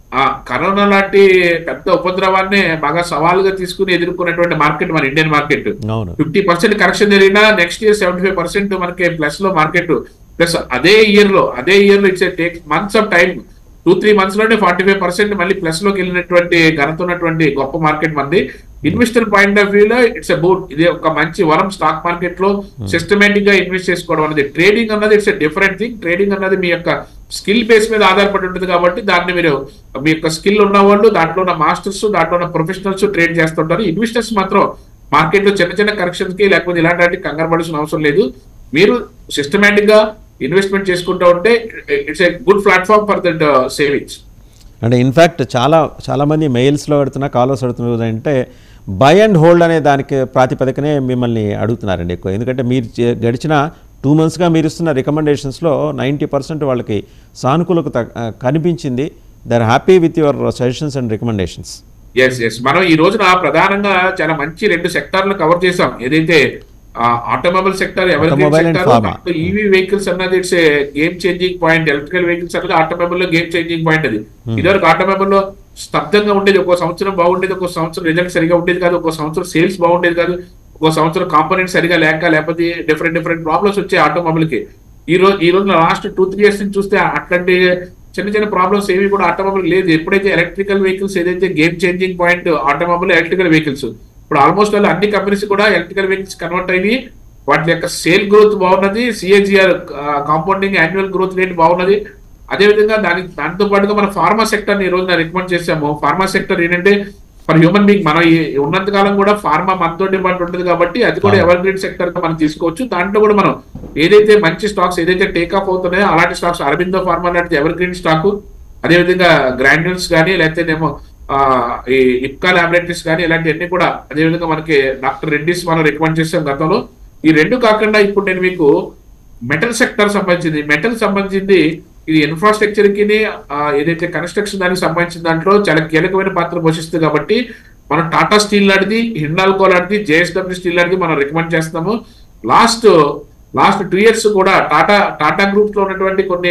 ఆ కరోనా లాంటి పెద్ద ఉపద్రవాన్ని బాగా సవాలుగా తీసుకుని ఎదుర్కొన్నటువంటి మార్కెట్ మన ఇండియన్ మార్కెట్ అవును ఫిఫ్టీ పర్సెంట్ కరెక్షన్ జరిగినా next year seventy five percent మనకి ప్లస్ లో మార్కెట్ ప్లస్ అదే ఇయర్ లో అదే ఇయర్ లో it's take months of time two three months లోనే ఫార్టీ ఫైవ్ పర్సెంట్ మళ్ళీ ప్లస్ లోకి వెళ్ళినటువంటి ఘనత ఉన్నటువంటి గొప్ప మార్కెట్ మంది ఇన్వెస్టర్ పాయింట్ ఆఫ్ వ్యూ లో ఇట్స్ ఎ బూట్ ఇది ఒక మంచి వరం స్టాక్ మార్కెట్ లో సిస్టమేటిక్ గా ఇన్వెస్ట్ చేసుకోవడం అనేది ట్రేడింగ్ అన్నది ఇట్స్ డిఫరెంట్ థింగ్ ట్రేడింగ్ అన్నది మీ యొక్క స్కిల్ బేస్ మీద ఆధారపడి ఉంటుంది కాబట్టి దాన్ని మీరు మీ యొక్క స్కిల్ ఉన్న వాళ్ళు దాంట్లో ఉన్న మాస్టర్స్ దాంట్లో ఉన్న ప్రొఫెషనల్స్ ట్రేడ్ చేస్తుంటారు ఇన్వెస్టర్స్ మాత్రం మార్కెట్ లో చిన్న చిన్న కరెక్షన్స్ కి లేకపోతే ఇలాంటి వాటికి కంగారు పడాల్సిన అవసరం లేదు మీరు సిస్టమేటిక్ గా ఇన్వెస్ట్మెంట్ చేసుకుంటూ ఉంటే it's a good platform for that savings అంటే ఇన్ఫ్యాక్ట్ చాలా చాలామంది మెయిల్స్లో పెడుతున్నా కాలర్స్ అడుగుతున్నారు అంటే బై అండ్ హోల్డ్ అనే దానికి ప్రాతిపదికనే మిమ్మల్ని అడుగుతున్నారండి ఎక్కువ ఎందుకంటే మీరు చే- గడిచిన టూ మంత్స్గా మీరు ఇస్తున్న రికమెండేషన్స్లో నైంటీ పర్సెంట్ వాళ్ళకి సానుకూలత ఆ, కనిపించింది they are happy with your suggestions and recommendations yes yes మనం ఈ రోజున ప్రధానంగా చాలా మంచి రెండు సెక్టార్లు కవర్ చేసాం ఏదైతే automobile sector Automobile and pharma. EV vehicles అన్నది it's game changing point electrical vehicles అన్నది ఆటోమొబైల్ లో గేమ్ చేంజింగ్ పాయింట్ అది ఇదివరకు ఆటోమొబైల్ లో స్తబ్దంగా ఉండేది ఒక సంవత్సరం బాగుండేది ఒక సంవత్సరం రిజల్ట్ సరిగా ఉండేది కాదు ఒక సంవత్సరం సేల్స్ బాగుండేది కాదు ఒక సంవత్సరం కాంపోనెంట్ సరిగా లేక లేకపోతే డిఫరెంట్ డిఫరెంట్ ప్రాబ్లమ్స్ వచ్చాయి ఆటోమొబైల్ కి ఈ రోజు ఈ రోజు లాస్ట్ టూ త్రీ ఇయర్స్ నుంచి చూస్తే అట్లాంటి చిన్న చిన్న ప్రాబ్లమ్స్ ఏవి కూడా ఆటోమొబైల్ లేదు ఎప్పుడైతే ఎలక్ట్రికల్ వెహికల్స్ ఏదైతే game changing point automobile electrical vehicles ఇప్పుడు ఆల్మోస్ట్ వాళ్ళు అన్ని కంపెనీస్ కూడా ఎలక్ట్రికల్ వెహికల్స్ కన్వర్ట్ అయ్యి వాటి యొక్క సేల్ గ్రోత్ బాగున్నది CAGR compounding annual growth rate బాగున్నది అదేవిధంగా దాని దాంతో పాటుగా మన ఫార్మా సెక్టర్ ఈ రోజున రికమెండ్ చేసాము ఫార్మా సెక్టర్ ఏంటంటే ఫర్ హ్యూమన్ బీయింగ్ మనం ఈ- ఉన్నంత కాలం కూడా ఫార్మా మనతో డిమాండ్ ఉంటుంది కాబట్టి అది కూడా ఎవర్ గ్రీన్ సెక్టర్ గా మనం తీసుకోవచ్చు దాంట్లో కూడా మనం ఏదైతే మంచి స్టాక్స్ ఏదైతే టేక్ ఆఫ్ అవుతున్నాయో అలాంటి స్టాక్స్ అరబిందో ఫార్మా లాంటిది ఎవర్ గ్రీన్ స్టాక్ అదేవిధంగా గ్రాన్యూల్స్ కానీ లేకపోతేనేమో ఆ, ఈ ఇప్కా ల్యాబొరేటరీస్ కానీ ఇలాంటివన్నీ కూడా అదేవిధంగా మనకి డాక్టర్ రెడ్డిస్ మనం రికమెండ్ చేసాం గతంలో ఈ రెండు కాకుండా ఇప్పుడు నేను మీకు మెటల్ సెక్టర్ సంబంధించింది మెటల్ సంబంధించింది ఇది ఇన్ఫ్రాస్ట్రక్చర్ కి ఆ, ఏదైతే కన్స్ట్రక్షన్ దానికి సంబంధించిన దాంట్లో చాలా కీలకమైన పాత్ర పోషిస్తుంది కాబట్టి మనం టాటా స్టీల్ లాంటిది హిండాల్కో లాంటిది జేఎస్డబ్ల్యూ స్టీల్ లాంటిది మనం రికమెండ్ చేస్తాము లాస్ట్ లాస్ట్ టూ ఇయర్స్ కూడా టాటా టాటా గ్రూప్ లో ఉన్నటువంటి కొన్ని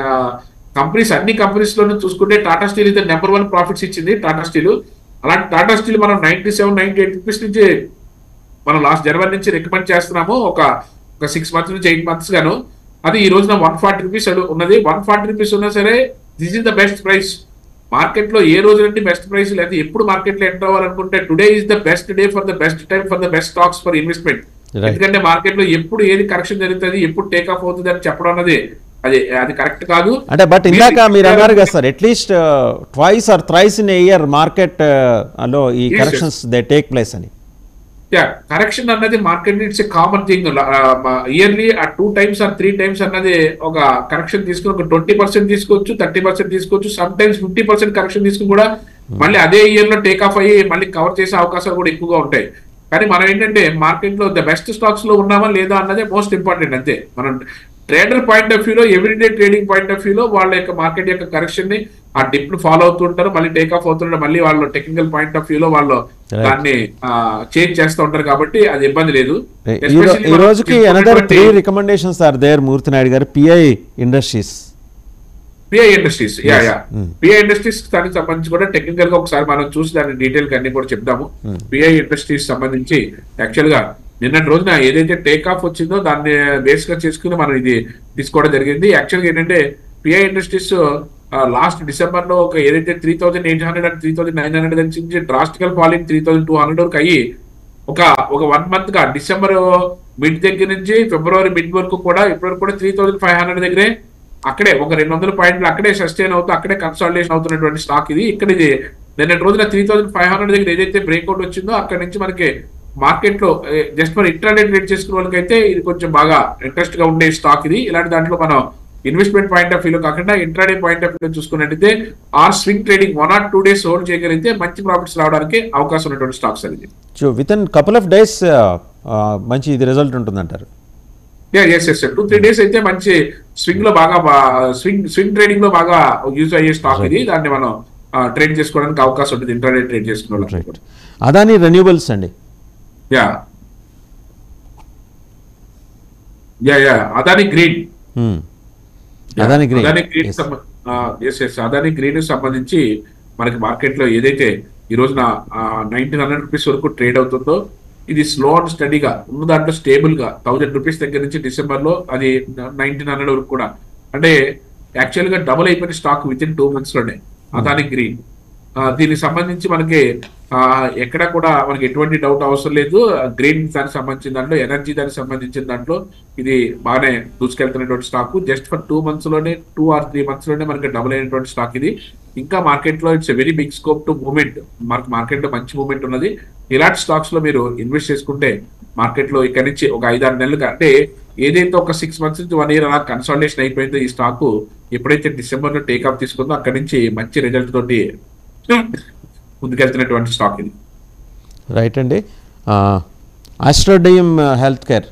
కంపెనీస్ అన్ని కంపెనీస్ లోనూ చూసుకుంటే టాటా స్టీల్ అయితే నెంబర్ వన్ ప్రాఫిట్స్ ఇచ్చింది టాటా స్టీల్ అలాంటి టాటా స్టీల్ మనం ninety seven ninety eight rupees నుంచి మనం లాస్ట్ జనవరి నుంచి రికమెండ్ చేస్తున్నాము ఒక ఒక సిక్స్ మంత్స్ నుంచి ఎయిట్ మంత్స్ గాను అది ఈ రోజున వన్ ఫార్టీ రూపీస్ ఉన్నది వన్ ఫార్టీ రూపీస్ ఉన్నా సరే this is the best price market లో ఏ రోజు నుండి బెస్ట్ ప్రైస్ లేదా ఎప్పుడు మార్కెట్ లో ఎంటర్ అవ్వాలనుకుంటే today is the best day for the best time for the best stocks for investment Right. ఎందుకంటే మార్కెట్ లో ఎప్పుడు ఏది కరెక్షన్ జరుగుతుంది ఎప్పుడు టేక్ ఆఫ్ అవుతుంది అని చెప్పడం అన్నది అది అది కరెక్ట్ కాదు అంటే బట్ ఇందాక మీరు అన్నారు కదా sir at least twice or thrice in year market లో ఈ Yes, yes. Corrections they take place అని కరెక్షన్ అన్నది market it's a common thing yearly ఆ two times or three times అన్నది ఒక కరెక్షన్ తీసుకుని ఒక ట్వంటీ పర్సెంట్ తీసుకోవచ్చు థర్టీ పర్సెంట్ తీసుకోవచ్చు sometimes fifty percent correction తీసుకుని కూడా మళ్ళీ అదే ఇయర్ లో టేక్ ఆఫ్ అయ్యి మళ్ళీ కవర్ చేసే అవకాశాలు కూడా ఎక్కువగా ఉంటాయి కానీ మనం ఏంటంటే మార్కెట్ లో ద బెస్ట్ స్టాక్స్ లో ఉన్నామా లేదా అన్నదే మోస్ట్ ఇంపార్టెంట్ అంతే మనం ట్రేడర్ పాయింట్ ఆఫ్ వ్యూలో ఎవ్రీడే ట్రేడింగ్ పాయింట్ ఆఫ్ వ్యూలో వాళ్ళ యొక్క మార్కెట్ యొక్క కరెక్షన్ ని ఆ డిప్ ను ఫాలో అవుతుంటారు మళ్ళీ టేక్ ఆఫ్ అవుతుంటారు మళ్ళీ వాళ్ళు టెక్నికల్ పాయింట్ ఆఫ్ వ్యూలో వాళ్ళు Right. దాన్ని చేంజ్ చేస్తూ ఉంటారు కాబట్టి అది ఇబ్బంది లేదు ఈ రో- Especially ఈ మనం రోజుకి అనదర్ త్రీ తీసుకున్నటువంటి recommendations are there Murthy Naidu గారు PI Industries PI Industries yeah Yes. Yeah Mm. PI Industries దానికి సంబంధించి కూడా టెక్నికల్ గా ఒకసారి మనం చూసి దాని డీటెయిల్ అన్ని కూడా చెప్దాము Mm. పిఐ ఇండస్ట్రీస్ సంబంధించి యాక్చువల్ గా నిన్నటి రోజున ఏదైతే టేక్ ఆఫ్ వచ్చిందో దాన్ని బేస్ గా చేసుకుని మనం ఇది తీసుకోవడం జరిగింది యాక్చువల్ గా ఏంటంటే పిఐ ఇండస్ట్రీస్ లాస్ట్ డిసెంబర్ లో ఒక ఏదైతే three thousand eight hundred and three thousand nine hundred నుంచి drastically falling three thousand two hundred వరకు అయ్యి ఒక ఒక వన్ మంత్ గా డిసెంబర్ మిడ్ దగ్గర నుంచి ఫిబ్రవరి మిడ్ వరకు కూడా ఇప్పటివరకు కూడా త్రీ థౌసండ్ ఫైవ్ హండ్రెడ్ దగ్గరే అక్కడే ఒక రెండు వందల పాయింట్లు అక్కడే సస్టైన్ అవుతూ అక్కడే కన్సాలిడేషన్ అవుతున్నటువంటి స్టాక్ ఇది ఇక్కడ ఇది నిన్నటి రోజున త్రీ థౌసండ్ ఫైవ్ హండ్రెడ్ దగ్గర ఏదైతే బ్రేక్అవుట్ వచ్చిందో అక్కడ నుంచి మనకి మార్కెట్ లో జస్ట్ మరి ఇంట్రాడే ట్రేడ్ చేసుకునే వాళ్ళకైతే ఇది కొంచెం బాగా ఇంట్రెస్ట్ గా ఉండే స్టాక్ ఇది ఇలాంటి దాంట్లో మనం ఇన్వెస్ట్మెంట్ పాయింట్ ఆఫ్ వ్యూలో కాకుండా ఇంట్రాడే పాయింట్ ఆఫ్ వ్యూలో చూసుకున్నట్టయితే or swing trading one or two days hold చేయగలిగితే మంచి ప్రాఫిట్స్ రావడానికి అవకాశం ఉన్నటువంటి స్టాక్స్ అది so within couple of days మంచి ఇది రిజల్ట్ ఉంటుందంటారు yes yes two three days అయితే మంచి స్వింగ్ లో బాగా స్వింగ్ స్వింగ్ ట్రేడింగ్ లో బాగా యూజ్ అయ్యే స్టాక్ ఇది దాన్ని మనం ట్రేడ్ చేసుకోవడానికి అవకాశం ఉంటుంది ఇంటర్డే ట్రేడ్ చేసుకునే వాళ్ళకి రైట్ అదాని రెన్యూబుల్స్ అండి yeah yeah yeah Adani Green Hmm. Adani Green Adani Green Yes. సంబ- ఎస్ ఎస్ అదాని గ్రీన్ సంబంధించి మనకి మార్కెట్ లో ఏదైతే ఈ రోజున నైన్టీన్ హండ్రెడ్ రూపీస్ వరకు ట్రేడ్ అవుతుందో ఇది స్లో అండ్ స్టడీగా ఉన్న దాంట్లో స్టేబుల్ గా థౌజండ్ రూపీస్ దగ్గర నుంచి డిసెంబర్ లో అది నైన్టీన్ హండ్రెడ్ వరకు కూడా అంటే యాక్చువల్ గా డబుల్ అయిపోయిన stock within two months లోనే అదాని గ్రీన్ ఆ, దీనికి సంబంధించి మనకి ఆ, ఎక్కడ కూడా మనకి ఎటువంటి డౌట్ అవసరం లేదు గ్రీన్ దానికి సంబంధించిన దాంట్లో ఎనర్జీ దానికి సంబంధించిన దాంట్లో ఇది బాగానే దూసుకెళ్తున్నటువంటి stock just for two months లోనే టూ ఆర్ త్రీ మంత్స్ లోనే మనకి డబుల్ అయినటువంటి స్టాక్ ఇది ఇంకా మార్కెట్ లో it's very big scope to moment మనకి మార్కెట్ లో మంచి మూమెంట్ ఉన్నది ఇలాంటి స్టాక్స్ లో మీరు ఇన్వెస్ట్ చేసుకుంటే మార్కెట్ లో ఇక్కడ నుంచి ఒక ఐదారు నెలలుగా అంటే ఏదైతే ఒక సిక్స్ మంత్స్ నుంచి వన్ ఇయర్ అలా కన్సల్టేషన్ అయిపోయిందో ఈ స్టాక్ ఎప్పుడైతే డిసెంబర్ లో టేక్ ఆఫ్ తీసుకుందో అక్కడ నుంచి మంచి రిజల్ట్ తోటి ముందుకెళ్తున్నటువంటి స్టాక్ ఇది రైట్ అండి Aster DM health care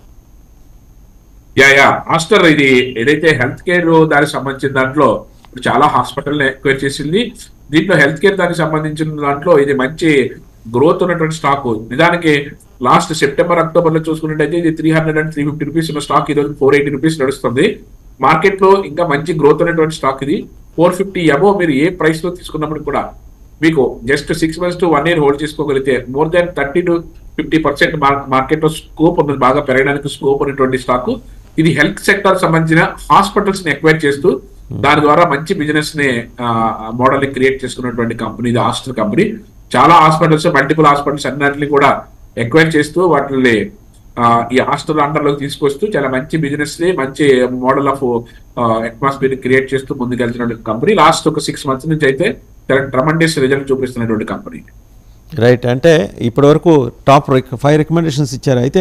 yeah yeah Aster ఇది ఏదైతే హెల్త్ కేర్ దానికి సంబంధించిన దాంట్లో ఇప్పుడు చాలా హాస్పిటల్ ఎక్వైర్ చేసింది దీంట్లో హెల్త్ కేర్ దానికి సంబంధించిన దాంట్లో ఇది మంచి గ్రోత్ ఉన్నటువంటి స్టాక్ నిజానికి లాస్ట్ సెప్టెంబర్ అక్టోబర్ లో చూసుకున్నట్టయితే ఇది three hundred and three fifty rupees ఉన్న స్టాక్ ఈ రోజు ఫోర్ ఎయిటీ రూపీస్ నడుస్తుంది మార్కెట్ లో ఇంకా మంచి గ్రోత్ ఉన్నటువంటి స్టాక్ ఇది ఫోర్ ఫిఫ్టీ అబో మీరు ఏ ప్రైస్ లో తీసుకున్నప్పుడు కూడా మీకు just six months to one year hold చేసుకోగలిగితే more than thirty to fifty percent market లో స్కోప్ ఉన్నది బాగా పెరగడానికి స్కోప్ ఉన్నటువంటి స్టాక్ ఇది హెల్త్ సెక్టర్ సంబంధించిన హాస్పిటల్స్ ని ఎక్వైర్ చేస్తూ దాని ద్వారా మంచి బిజినెస్ ని మోడల్ ని క్రియేట్ చేసుకున్నటువంటి కంపెనీ ఇది హాస్టల్ కంపెనీ చాలా హాస్పిటల్స్ మల్టిపుల్ హాస్పిటల్స్ అన్నింటినీ కూడా ఎక్వైర్ చేస్తూ వాటిని ఆ, ఈ హాస్టల్ అండర్ లోకి తీసుకొస్తూ చాలా మంచి బిజినెస్ ని మంచి మోడల్ ఆఫ్ అట్మాస్ఫియర్ క్రియేట్ చేస్తూ ముందుకెళ్తున్న కంపెనీ లాస్ట్ ఒక సిక్స్ మంత్స్ నుంచి అయితే చాలా ట్రమండస్ రిజల్ట్ చూపిస్తున్నటువంటి కంపెనీ రైట్ అంటే ఇప్పటివరకు టాప్ ఫైవ్ రికమెండేషన్స్ ఇచ్చారు అయితే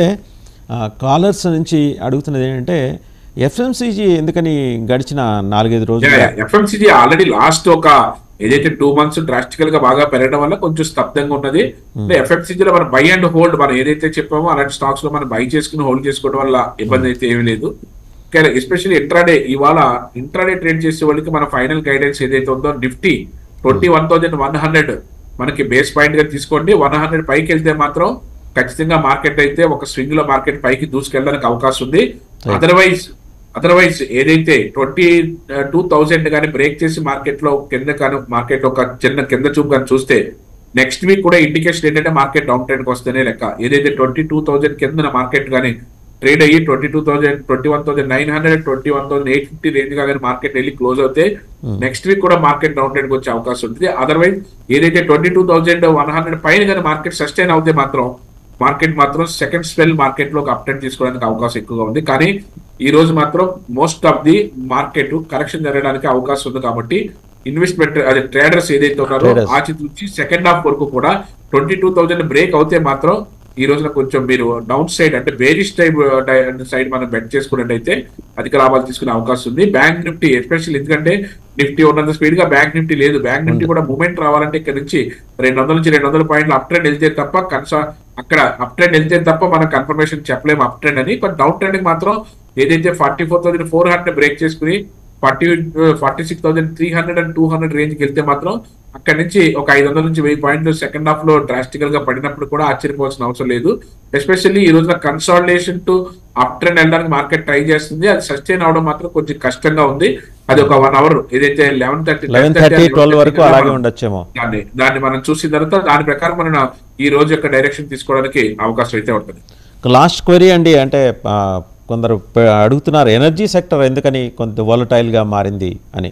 కాలర్స్ నుంచి అడుగుతున్నది ఏంటంటే ఎఫ్ఎంసీజీ ఎందుకని గడిచిన నాలుగైదు రోజులు ఎఫ్ఎంసీజీ ఆల్రెడీ లాస్ట్ ఒక ఏదైతే టూ మంత్స్ డ్రాస్టికల్ గా బాగా పెరగడం వల్ల కొంచెం స్తబ్దంగా ఉన్నది ఎఫ్ఎంసీజీ లో మనం బై అండ్ హోల్డ్ మనం ఏదైతే చెప్పామో అలాంటి స్టాక్స్ లో మనం బై చేసుకుని హోల్డ్ చేసుకోవడం వల్ల ఇబ్బంది అయితే ఏమీ లేదు ఎస్పెషల్లీ ఇంట్రాడే ఇవాళ ఇంట్రాడే ట్రేడ్ చేసే వాళ్ళకి మన ఫైనల్ గైడెన్స్ ఏదైతే ఉందో Nifty twenty one thousand one hundred మనకి బేస్ పాయింట్ గా తీసుకోండి వన్ హండ్రెడ్ పైకి వెళ్తే మాత్రం ఖచ్చితంగా మార్కెట్ అయితే ఒక స్వింగ్ లో మార్కెట్ పైకి దూసుకెళ్ళడానికి అవకాశం ఉంది అదర్వైజ్ అదర్వైజ్ ఏదైతే ట్వంటీ టూ థౌజండ్ కానీ బ్రేక్ చేసి మార్కెట్ లో కింద కానీ మార్కెట్ ఒక చిన్న కింద చూపు కానీ చూస్తే నెక్స్ట్ వీక్ కూడా ఇండికేషన్ ఏంటంటే మార్కెట్ డౌన్ ట్రెండ్ వస్తేనే లెక్క ఏదైతే ట్వంటీ టూ థౌసండ్ కింద మార్కెట్ కానీ ట్రేడ్ అయ్యి twenty two thousand twenty one thousand nine hundred twenty one thousand eight fifty range గా కానీ మార్కెట్ వెళ్ళి క్లోజ్ అవుతే నెక్స్ట్ వీక్ కూడా మార్కెట్ డౌన్ ట్రెండ్ వచ్చే అవకాశం ఉంటుంది అదర్వైజ్ ఏదైతే twenty two thousand one hundred పైన కానీ మార్కెట్ సస్టైన్ అవుతే మాత్రం మార్కెట్ మాత్రం సెకండ్ స్పెల్ మార్కెట్ లో అప్ ట్రెండ్ తీసుకోవడానికి అవకాశం ఎక్కువగా ఉంది కానీ ఈ రోజు మాత్రం most of the market correction జరగడానికి అవకాశం ఉంది కాబట్టి ఇన్వెస్ట్మెంట్ అదే ట్రేడర్స్ ఏదైతే ఉన్నారో Traders. ఆచితూచి సెకండ్ హాఫ్ వరకు కూడా ట్వంటీ టూ థౌసండ్ బ్రేక్ అవుతే మాత్రం ఈ రోజున కొంచెం మీరు డౌన్ సైడ్ అంటే బేరిష్ టైప్ సైడ్ మనం బెట్ చేసుకున్నట్టయితే అధిక లాభాలు తీసుకునే అవకాశం ఉంది బ్యాంక్ నిఫ్టీ ఎస్పెషల్ ఎందుకంటే నిఫ్టీ ఉన్నంత స్పీడ్ గా బ్యాంక్ నిఫ్టీ లేదు బ్యాంక్ నిఫ్టీ కూడా మూమెంట్ రావాలంటే ఇక్కడ నుంచి రెండు వందల నుంచి రెండు వందల పాయింట్లు అప్ ట్రెండ్ వెళ్తే తప్ప కన్సా అక్కడ అప్ ట్రెండ్ వెళ్తే తప్ప మనం కన్ఫర్మేషన్ చెప్పలేము అప్ ట్రెండ్ అని బట్ డౌన్ ట్రెండ్ మాత్రం ఏదైతే forty four thousand four hundred break చేసుకుని forty forty six thousand three hundred and two hundred రేంజ్కి వెళ్తే మాత్రం అక్కడ నుంచి ఒక ఐదు వందల నుంచి వెయ్యి పాయింట్లు సెకండ్ హాఫ్ లో డ్రాస్టికల్ గా పడినప్పుడు కూడా ఆశ్చర్యపోవాల్సిన అవసరం లేదు ఎస్పెషల్లీ ఈ రోజున కన్సాలిడేషన్ టు అప్ ట్రెండ్ వెళ్ళడానికి మార్కెట్ ట్రై చేస్తుంది అది సస్టైన్ అవడం మాత్రం కొంచెం కష్టంగా ఉంది అది ఒక వన్ అవర్ ఏదైతే eleven thirty eleven thirty twelve వరకు అలాగే ఉండొచ్చేమో దాన్ని దాన్ని మనం చూసిన తర్వాత దాని ప్రకారం మనం ఈ రోజు యొక్క డైరెక్షన్ తీసుకోవడానికి అవకాశం అయితే ఉంటుంది లాస్ట్ క్వరీ అండి అంటే ఆ, కొందరు ప- అడుగుతున్నారు ఎనర్జీ సెక్టర్ ఎందుకని కొంత volatile గా మారింది అని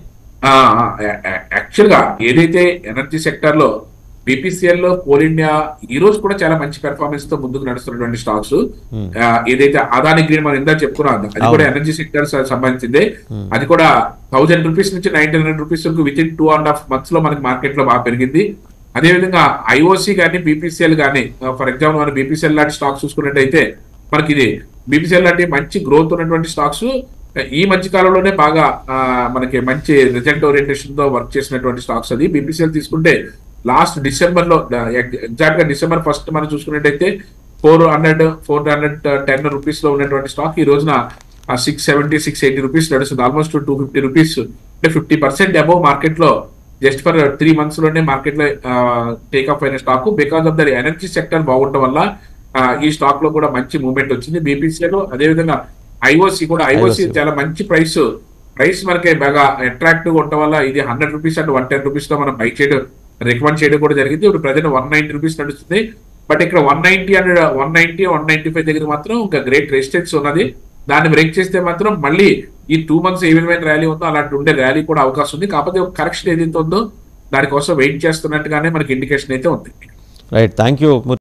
యాక్చువల్ గా ఏదైతే ఎనర్జీ సెక్టర్ లో బీపీసీఎల్ లో కోల్ ఇండియా ఈ రోజు కూడా చాలా మంచి పెర్ఫార్మెన్స్ తో ముందుకు నడుస్తున్నటువంటి స్టాక్స్ ఏదైతే అదాని గ్రీన్ మనం ఇందా చెప్పుకున్నాం అది కూడా ఎనర్జీ సెక్టర్ సంబంధించిందే అది కూడా థౌజండ్ రూపీస్ నుంచి నైన్టీన్ హండ్రెడ్ రూపీస్ వరకు within two and half months లో మనకి మార్కెట్ లో బాగా పెరిగింది అదేవిధంగా ఐఓసి కానీ బీపీసీఎల్ కానీ ఫర్ ఎగ్జాంపుల్ మనం బీపీసీఎల్ లాంటి స్టాక్స్ చూసుకున్నట్టయితే మనకి ఇది బీపీసీఎల్ లాంటి మంచి గ్రోత్ ఉన్నటువంటి స్టాక్స్ ఈ మధ్య కాలంలోనే బాగా ఆ, మనకి మంచి రిజల్ట్ ఓరియంటేషన్ తో వర్క్ చేసినటువంటి స్టాక్స్ అది బీపీసీఎల్ తీసుకుంటే లాస్ట్ డిసెంబర్ లో ఎగ్జాక్ట్ గా డిసెంబర్ ఫస్ట్ మనం చూసుకున్నట్టయితే four hundred four hundred ten rupees లో ఉన్నటువంటి స్టాక్ ఈ రోజున six seventy six eighty rupees నడుస్తుంది ఆల్మోస్ట్ టూ ఫిఫ్టీ రూపీస్ అంటే ఫిఫ్టీ పర్సెంట్ అబౌవ్ మార్కెట్ లో జస్ట్ ఫర్ త్రీ మంత్స్ లోనే మార్కెట్ లో టేక్ ఆఫ్ అయిన stock because of the energy sector బాగుండటం వల్ల ఆ, ఈ స్టాక్ లో కూడా మంచి మూవ్మెంట్ వచ్చింది బీపీసీలో అదే విధంగా ఐఓసి కూడా ఐఓసి IOC. చాలా మంచి ప్రైస్ ప్రైస్ మనకి బాగా అట్రాక్టివ్ ఉండటం వల్ల ఇది hundred rupees and one ten rupees లో మనం బై చేయడం రికమెండ్ చేయడం కూడా జరిగింది ఇప్పుడు ప్రజెంట్ వన్ నైన్టీ రూపీస్ నడుస్తుంది బట్ ఇక్కడ one ninety and one ninety one ninety five దగ్గర మాత్రం ఇంకా గ్రేట్ రెసిస్టెన్స్ ఉన్నది దాన్ని బ్రేక్ చేస్తే మాత్రం మళ్ళీ ఈ టూ మంత్స్ ఏ విధమైన ర్యాలీ ఉందో అలాంటి ఉండే ర్యాలీ కూడా అవకాశం ఉంది కాకపోతే ఒక కరెక్షన్ ఏదైతే ఉందో దానికోసం వెయిట్ చేస్తున్నట్టుగానే మనకి ఇండికేషన్ అయితే ఉంది రైట్ థ్యాంక్ యూ